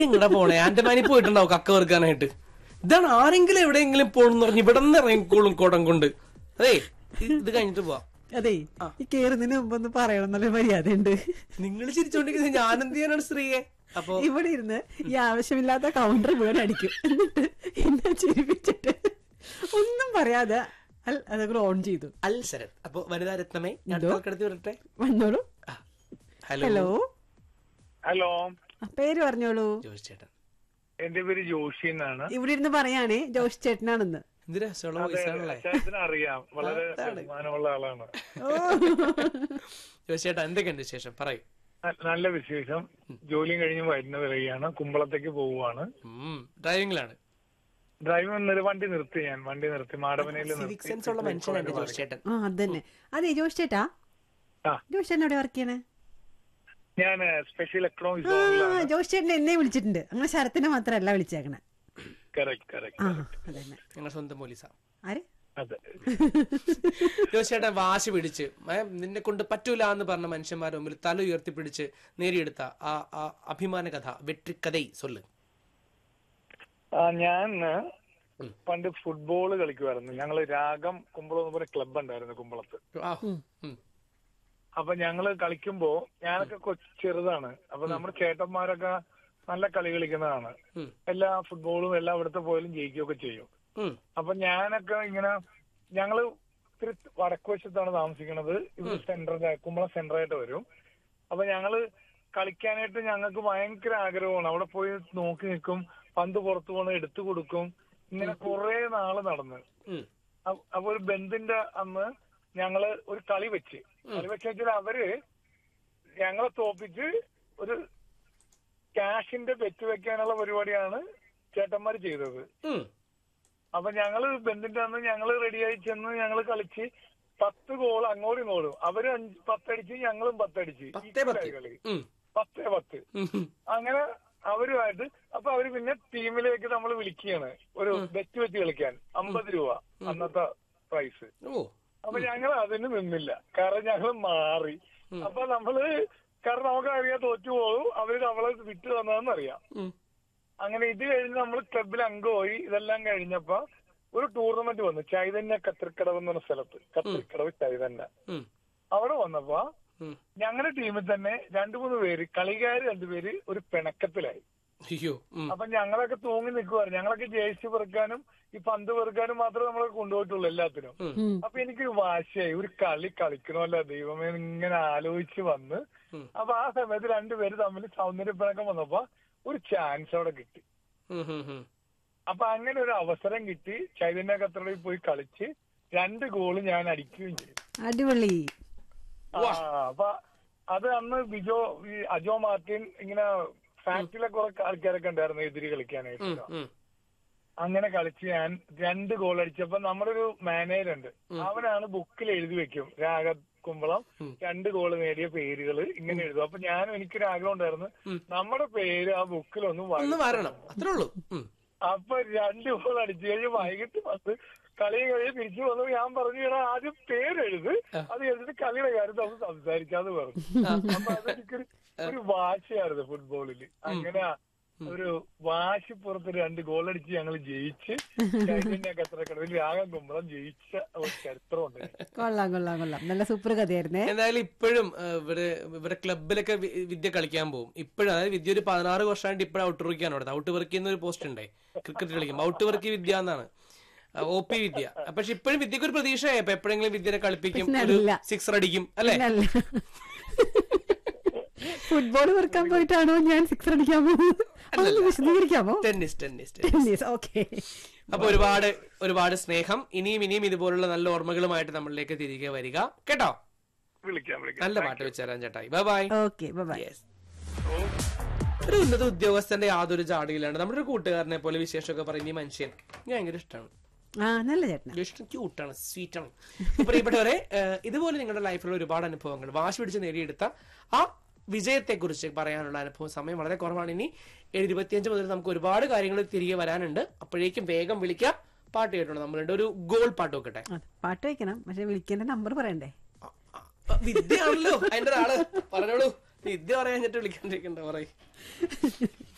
എങ്ങടാ പോണേ ആൻഡമാനി പോയിട്ടുണ്ടാവും കക്ക വെറുക്കാനായിട്ട് ഇതാണ് ആരെങ്കിലും എവിടെയെങ്കിലും പോണെന്ന് പറഞ്ഞ് ഇവിടെ നിന്ന് ഇറങ്ങിക്കോളും കുടം കൊണ്ട് അതെ ഇത് കഴിഞ്ഞിട്ട് പോവാം അതെ ഈ കേറുന്നതിന് മുമ്പ് ഒന്ന് പറയണം എന്നുള്ള മര്യാദ ഉണ്ട് നിങ്ങൾ ചിരിച്ചോണ്ടിരിക്കുന്നത് ഞാൻ എന്ത് ചെയ്യാനാണ് സ്ത്രീയെ അപ്പൊ ഇവിടെ ഇരുന്ന് ഈ ആവശ്യമില്ലാത്ത കൗണ്ടർ മുഴുവൻ അടിക്കും എന്നിട്ട് എന്നെ ചിരിപ്പിച്ചിട്ട് ഒന്നും പറയാതെ അൽ- അതങ്ങനെ ഓൺ ചെയ്തു അൽ ശരത് അപ്പൊ വനിതാ രത്നമേ ഞാൻ എന്തോ? തൽക്കെടുത്ത് വരട്ടെ വന്നോളൂ ഹലോ ഹലോ ഹലോ ആ, പേര് പറഞ്ഞോളൂ ജോസ് ചേട്ടൻ എന്റെ പേര് ജോഷി എന്നാണ് ഇവിടെ ഇരുന്ന് പറയാണേ ജോഷ് ചേട്ടനാണെന്ന് എന്ത് രസമുള്ള വോയിസ് ആണല്ലേ ചേട്ടന് അറിയാം വളരെ അതാണ്. ബഹുമാനമുള്ള ആളാണ് ഓ ജോസ് ചേട്ടാ എന്തൊക്കെയുണ്ട് വിശേഷം പറയൂ ന- നല്ല വിശേഷം ജോലിയും കഴിഞ്ഞ് വരുന്ന വരികയാണ് കുമ്പളത്തേക്ക് പോവുകയാണ് ഉം ഡ്രൈവിംഗിലാണ് ഡ്രൈവ് നിർ വണ്ടി നിർത്തി ഞാൻ വണ്ടി നിർത്തി മാടവനയിൽ സിവിക് സെൻസ് ഉള്ള മനുഷ്യനാണ് ജോസ് ചേട്ടൻ ആ അതന്നെ അതെ ജോഷ് ചേട്ടാ ആ. ജോഷ് ചേട്ടൻ എവിടെ വർക്ക് ചെയ്യണേ ഞാൻ സ്പെഷ്യൽ എക്കണോമിക് ആ സോണിലാണ് ജോഷ് ചേട്ടൻ എന്നെ വിളിച്ചിട്ടുണ്ട് അങ്ങനെ ശരത്തിനെ മാത്രല്ല വിളിച്ചേക്കണേ കറക്റ്റ് കറക്റ്റ് ആ അതന്നെ ഞങ്ങൾ സ്വന്തം പോലീസാ ആര് അതെ ജോസ് ചേട്ടൻ വാശി പിടിച്ച് ഏ, നിന്നെ കൊണ്ട് പറ്റൂല എന്ന് പറഞ്ഞ മനുഷ്യന്മാരുടെ മുമ്പിൽ തല ഉയർത്തി പിടിച്ച് നേടിയെടുത്ത ആ ആ അഭിമാന കഥ വെട്രിക്കഥൈ സൊല്ല് ആ, ഞാൻ പണ്ട് ഫുട്ബോൾ കളിക്കുമായിരുന്നു ഞങ്ങള് രാഗം കുമ്പളം എന്ന് പറഞ്ഞ ക്ലബ് ഉണ്ടായിരുന്നു കുമ്പളത്ത് ആ, ഉം. അപ്പൊ ഞങ്ങള് കളിക്കുമ്പോ ഞാനൊക്കെ കൊച്ചു ചെറുതാണ് അപ്പൊ നമ്മുടെ ചേട്ടന്മാരൊക്കെ നല്ല കളി കളിക്കുന്നതാണ് ഉം. എല്ലാ ഫുട്ബോളും എല്ലാം ഇവിടുത്തെ പോയാലും ജയിക്കുകയൊക്കെ ചെയ്യും ഉം. അപ്പൊ ഞാനൊക്കെ ഇങ്ങനെ ഞങ്ങള് ഇത്തിരി വടക്കുവശത്താണ് താമസിക്കുന്നത് ഇത് സെന്റർ കുമ്പളം സെന്റർ ആയിട്ട് വരും അപ്പൊ ഞങ്ങള് കളിക്കാനായിട്ട് ഞങ്ങൾക്ക് ഭയങ്കര ആഗ്രഹമാണ് അവിടെ പോയി നോക്കി നിൽക്കും പന്ത് പുറത്തു പോകണം എടുത്തു കൊടുക്കും ഇങ്ങനെ കുറെ നാള് നടന്ന് ഉം. അ- അപ്പൊ ഒരു ബന്ധിന്റെ അന്ന് ഞങ്ങള് ഒരു കളി വെച്ച് കളി വെച്ച് വെച്ചാൽ അവര് ഞങ്ങളെ തോപ്പിച്ച് ഒരു ക്യാഷിന്റെ ബെറ്റ് വെക്കാനുള്ള പരിപാടിയാണ് ചേട്ടന്മാർ ചെയ്തത് ഉം. അപ്പൊ ഞങ്ങള് ബന്ധിന്റെ അന്ന് ഞങ്ങള് റെഡിയായി ചെന്ന് ഞങ്ങള് കളിച്ച് പത്ത് ഗോൾ അങ്ങോട്ടും ഇങ്ങോട്ടും അവര് അഞ്ച് പത്തടിച്ച് ഞങ്ങളും പത്തടിച്ച് പത്തേ പത്ത് ഈ കളി ഉം. പത്തേ പത്ത് ഉം. അങ്ങനെ അവരുമായിട്ട് അപ്പൊ അവര് പിന്നെ ടീമിലേക്ക് നമ്മൾ വിളിക്കുകയാണ് ഒരു ബെറ്റ് വെച്ച് കളിക്കാൻ അമ്പത് രൂപ അന്നത്തെ പ്രൈസ് ഓ അപ്പൊ ഞങ്ങൾ അതിന് നിന്നില്ല കാരണം ഞങ്ങൾ മാറി അപ്പൊ നമ്മള് കാരണം നമുക്ക് അറിയാം തോറ്റു പോകും അവര് നമ്മളെ വിട്ടു തന്നതെന്ന് അറിയാം ഉം. അങ്ങനെ ഇത് കഴിഞ്ഞ് നമ്മൾ ക്ലബിൽ അംഗമായി ഇതെല്ലാം കഴിഞ്ഞപ്പോ ഒരു ടൂർണമെന്റ് വന്നു ചൈതന്യ കത്തിരിക്കടവ് എന്ന് പറഞ്ഞ സ്ഥലത്ത് കത്തിരിക്കടവ് ചൈതന്യ ഉം. അവിടെ വന്നപ്പോ ഉം. ഞങ്ങളുടെ ടീമിൽ തന്നെ രണ്ടു മൂന്ന് പേര് കളിക്കാര് രണ്ടുപേര് ഒരു പിണക്കത്തിലായി അയ്യോ ഉം. അപ്പൊ ഞങ്ങളൊക്കെ തൂങ്ങി നിൽക്കുവായിരുന്നു ഞങ്ങളൊക്കെ ജേഴ്സി പെറുക്കാനും ഈ പന്ത് പെറുക്കാനും മാത്രമേ നമ്മളെ കൊണ്ടുപോയിട്ടുള്ളൂ എല്ലാത്തിനും ഉം. ഉം. അപ്പൊ എനിക്കൊരു വാശിയായി ഒരു കളി കളിക്കണമല്ലോ ദൈവമേ എന്ന് ഇങ്ങനെ ആലോചിച്ച് വന്ന് ഉം. അപ്പൊ ആ സമയത്ത് രണ്ടുപേര് തമ്മിൽ സൗന്ദര്യപ്പിണക്കം വന്നപ്പോ ഒരു ചാൻസ് അവിടെ കിട്ടി ഉം. ഉം. ഉം. അപ്പൊ അങ്ങനെ ഒരു അവസരം കിട്ടി ചൈതന്യ കത്തറയിൽ പോയി കളിച്ച് രണ്ട് ഗോള് ഞാൻ അടിക്കുകയും ചെയ്തു അടിപൊളി ആ, അപ്പൊ അത് അന്ന് ബിജോ ഈ അജോ മാർട്ടിൻ ഇങ്ങനെ ഫാക്ടറിയിലെ കുറെ ആൾക്കാരൊക്കെ ഉണ്ടായിരുന്നു എതിരി കളിക്കാനായിട്ട് ഉം. ഉം. അങ്ങനെ കളിച്ച് ഞാൻ രണ്ട് ഗോൾ അടിച്ചപ്പോ നമ്മുടെ ഒരു മാനേജർ ഉണ്ട് അവനാണ് ബുക്കിൽ എഴുതി വെക്കും രാഗ കുമ്പളം രണ്ട് ഗോൾ നേടിയ പേരുകൾ ഇങ്ങനെ എഴുതും അപ്പൊ ഞാനും എനിക്കൊരു ആഗ്രഹം ഉണ്ടായിരുന്നു നമ്മുടെ പേര് ആ ബുക്കിൽ ഒന്ന് ഒന്ന് വരണം വരണം അത്രേ ഉള്ളൂ ഉം. അപ്പൊ രണ്ട് ഗോൾ അടിച്ചു കഴിഞ്ഞ് വൈകിട്ട് വന്ന് കളി കഴിഞ്ഞ് തിരിച്ചു വന്നു ഞാൻ പറഞ്ഞു "എടാ, ആദ്യം പേരെഴുത് അത് എഴുതിട്ട് കളിയുടെ കാര്യം നമുക്ക് സംസാരിക്കാന്ന് പറഞ്ഞു അപ്പൊ അതെനിക്കൊരു ഒരു വാശിയായിരുന്നു ഫുട്ബോളില് അങ്ങനെ ഒരു വാശിപ്പുറത്ത് രണ്ട് ഗോൾ അടിച്ച് ഞങ്ങൾ ജയിച്ച് ചൈതന്യ കത്തറക്കടവിൽ രാഗം കുമ്പളം ജയിച്ച ഒരു ചരിത്രമുണ്ട് കൊള്ളാം കൊള്ളാം കൊള്ളാം നല്ല സൂപ്പർ കഥയായിരുന്നേ എന്തായാലും ഇപ്പോഴും ഇവര് ഇവരുടെ ക്ലബിലൊക്കെ വി- വിദ്യ കളിക്കാൻ പോകും ഇപ്പോഴും അതായത് വിദ്യ ഒരു പതിനാറ് വർഷമായിട്ട് ഇപ്പോഴും ഔട്ട് വർക്കാണ് അവിടെ ഔട്ട് വർക്ക് ചെയ്യുന്ന ഒരു പോസ്റ്റ് ഉണ്ടേ ക്രിക്കറ്റ് കളിക്കുമ്പോൾ ഔട്ട് വർക്ക് വിദ്യ എന്നാണ് ഒ പി വിദ്യ പക്ഷെ ഇപ്പോഴും വിദ്യക്ക് ഒരു പ്രതീക്ഷയായി ഇപ്പൊ എപ്പോഴെങ്കിലും വിദ്യനെ കളിപ്പിക്കും പിന്നെ ഒരു അല്ല. സിക്സർ അടിക്കും അല്ലെ അല്ല ഫുട്ബോൾ വെറുക്കാൻ പോയിട്ടാണോ ഞാൻ സിക്സ് അടിക്കാൻ പോകുന്നത് അതൊന്ന് വിശദീകരിക്കാമോ ടെന്നീസ് ടെന്നീസ് ടെന്നീസ് ഓക്കെ അപ്പൊ ഒരുപാട് ഒരുപാട് സ്നേഹം ഇനിയും ഇനിയും ഇതുപോലുള്ള നല്ല ഓർമ്മകളുമായിട്ട് നമ്മളിലേക്ക് തിരികെ വരിക കേട്ടോ വിളിക്കാം വിളിക്കാം നല്ല പാട്ട് വെച്ചുതരാൻ ചേട്ടായി bye bye okay bye yes ഒരു ഉന്നത ഉദ്യോഗസ്ഥന്റെ യാതൊരു ജാടിയിലാണ് നമ്മുടെ ഒരു കൂട്ടുകാരനെ പോലെ വിശേഷമൊക്കെ പറയുന്ന ഈ മനുഷ്യൻ എനിക്ക് ഭയങ്കര ഇഷ്ടമാണ് ആ നല്ല ചേട്ടന ഇഷ്ടം ക്യൂട്ടാണ് സ്വീറ്റാണ് അപ്പൊ പ്രിയപ്പെട്ടവരെ ഏഹ്, ഇതുപോലെ നിങ്ങളുടെ ലൈഫിൽ ഒരുപാട് അനുഭവങ്ങൾ വാശി പിടിച്ച് നേടിയെടുത്ത ആ വിജയത്തെക്കുറിച്ച് പറയാനുള്ള അനുഭവം സമയം വളരെ കുറവാണ് ഇനി എഴുപത്തിയഞ്ച് മുതൽ നമുക്ക് ഒരുപാട് കാര്യങ്ങൾ തിരികെ വരാനുണ്ട് അപ്പോഴേക്കും വേഗം വിളിക്കാം പാട്ട് കേട്ടുണ്ട് നമ്മളുണ്ട് ഒരു ഗോൾ പാട്ട് വെക്കട്ടെ പാട്ട് വെക്കണം പക്ഷെ വിളിക്കേണ്ട നമ്പർ പറയണ്ടേ ആ, ആ, വിദ്യയാണല്ലോ അതിന്റെ ഒരാള് പറഞ്ഞോളൂ വിദ്യ പറയാഞ്ഞിട്ട് വിളിക്കാണ്ടിരിക്കണ്ട പറയും